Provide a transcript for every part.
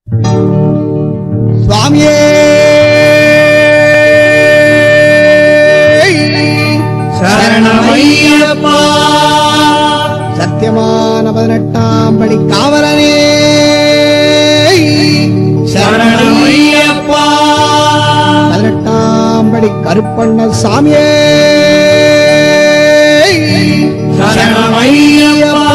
சுவாமியே சரணமையப்பா சத்தியமான பதினெட்டாம் படி காவலனே சரணமையப்பா பதினெட்டாம் படி கருப்பண்ண சாமியே சரணமையப்பா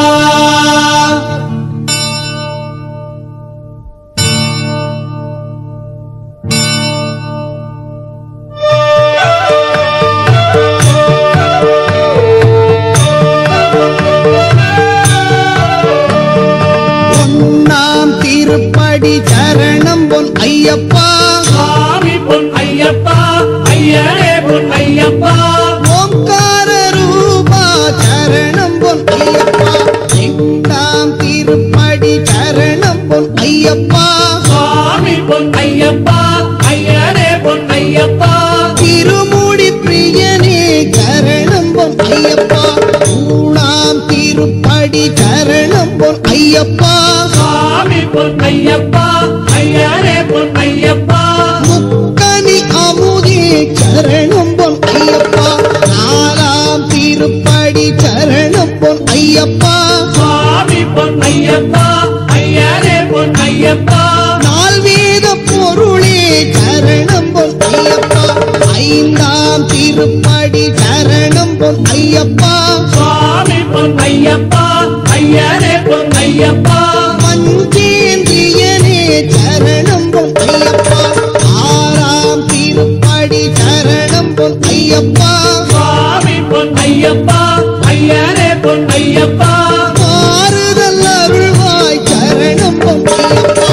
ஒன்னாம் திருப்படி சரணம் பொன் ஐயப்பா சுவாமி பொன் ஐயப்பா ஐயரே பொன் ஐயப்பா ஓம்கார ரூபா சரணம் பொன் ஐயப்பா எட்டாம் திருப்படி சரணம் பொன் ஐயப்பா சுவாமி பொன் ஐயப்பா ஐயரே பொன் ஐயப்பா திருமுடி பிரியனே சரணம் பொன் ஐயப்பா மூணாம் திருப்படி சரணம் பொன் ஐயப்பா சுவாமி பொன் ஐயப்பா ஐயரே பொன் ஐயப்பா முக்கனி அமுதே சரணம் பொன் ஐயப்பா நாலாம் திருப்படி சரணம் பொன் ஐயப்பா சுவாமி பொன் ஐயப்பா ஐயரே பொன் ஐயப்பா நால்வேத பொருளே சரணம் பொன் ஐயப்பா ஐந்தாம் திருப்படி சரணம் பொன் ஐயப்பா சுவாமி பொன் ஐயப்பா ஐயரே பொன் ஐயப்பா மஞ்சேந்திரியனே சரணம் பொன் ஐயப்பா ஆறாம் திருப்படி சரணம் பொன் ஐயப்பா சுவாமி பொன் ஐயப்பா ஐயரே பொன் ஐயப்பா மாறுதல் அருள்வாய் சரணம் பொன் ஐயப்பா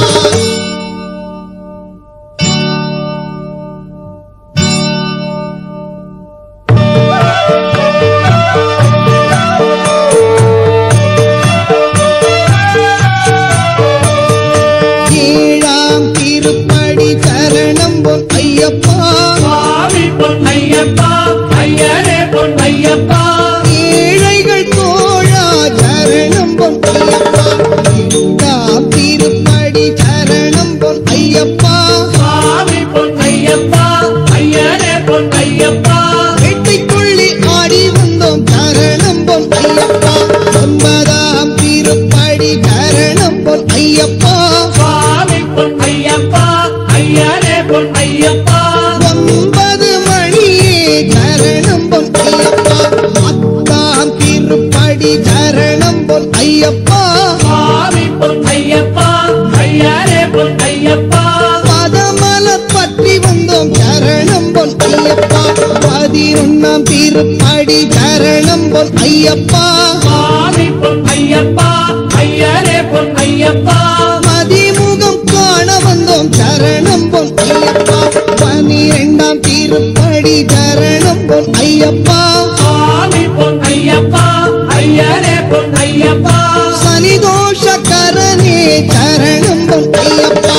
ஏழாம் திருப்படி சரணம் பொன் ஐயப்பா சுவாமி பொன் ஐயப்பா ஐயரே பொன் ஐயப்பா ஏழைகள் தோழா சரணம் பொன் ஐயப்பா எட்டாம் திருப்படி சரணம் பொன் ஐயப்பா சுவாமி பொன் ஐயப்பா ஐயரே பொன் ஐயப்பா வேட்டைக்குள்ளி ஆடி வந்தோம் சரணம் பொன் ஐயப்பா ஒன்பதாம் திருப்படி சரணம் பொன் ஐயப்பா சுவாமி பொன் ஐயப்பா ஐயரே பொன் ஐயப்பா ஒன்பது மணியே சரணம் பொன் ஐயப்பா பத்தாம் திருப்படி சரணம் பொன் ஐயப்பா சுவாமி பொன் ஐயப்பா ஐயரே பொன் ஐயப்பா பதமல பற்றி வந்தோம் சரணம் பொன் ஐயப்பா பதினொன்னாம் திருப்படி சரணம் பொன் ஐயப்பா சுவாமி பொன் ஐயப்பா ஐயரே பொன் ஐயப்பா மதிமுகம் காண வந்தோம் சரணம் பொன் ஐயப்பா பனிரெண்டாம் திருப்படி சரணம் பொன் ஐயப்பா சுவாமி பொன் ஐயப்பா ஐயரே பொன் ஐயப்பா சனிதோஷ கரனே சரணம் பொன் ஐயப்பா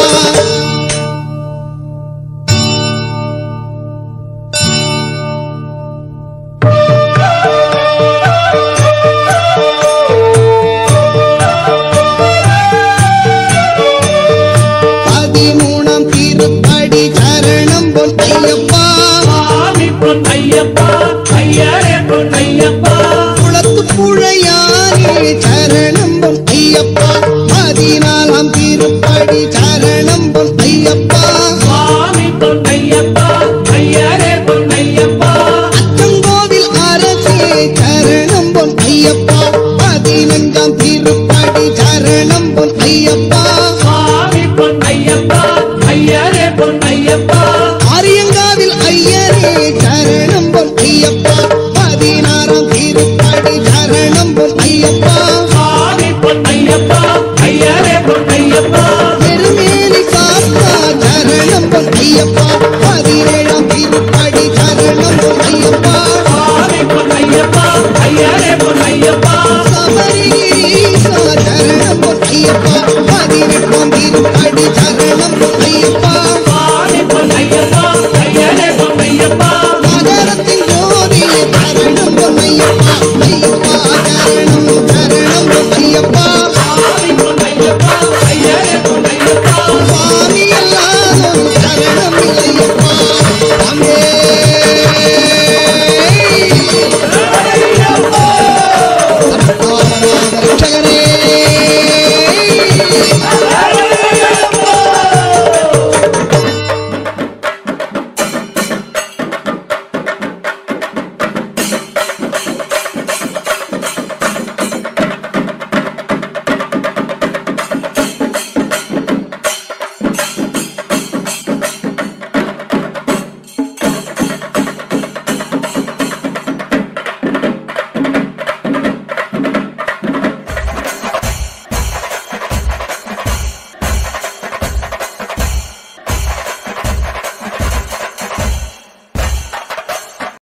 பதிமூணாம் திருப்படி சரணம் பொன் ஐயப்பா சுவாமி பொன் ஐயப்பா ஐயரே பொன் ஐயப்பா குளத்து புழையானே சரணம் பொன் ஐயப்பா பதினாலாம் திருப்படி சரணம் பொன் ஐயப்பா சுவாமி பொன் ஐயப்பா ஐயரே பொன் ஐயப்பா அச்சங்கோவில் அரசே சரணம் பொன் ஐயப்பா பதினஞ்சாம் திருப்படி சரணம் பொன் ஐயப்பா சுவாமி பொன் ஐயப்பா ஐயரே பொன் ஐயப்பா ஆரியங்காவில் ஐயரே சரணம் பொன் ஐயப்பா பதினாறாம் திருப்படி சரணம் பொன் ஐயப்பா சுவாமி பொன் ஐயப்பா ஐயரே பொன் ஐயப்பா பெருமேலி சாஸ்தா சரணம் பொன் ஐயப்பா பதினேழாம் திருப்படி சரணம் பொன் ஐயப்பா சுவாமி பொன் ஐயப்பா ஐயரே பொன் ஐயப்பா சபரிகீசா சரணம் பொன் ஐயப்பா பதினெட்டாம் திருப்படி சரணம் பொன் ஐயப்பா சுவாமி பொன் ஐயப்பா ஐயரே பொன் ஐயப்பா மகரத்தின் ஜோதி சரணம் பொன் ஐயப்பா ஐயப்பா சரணம் சரணம் பொன் ஐயப்பா சுவாமி பொன் ஐயப்பா ஐயரே பொன் ஐயப்பா ஐயப்பா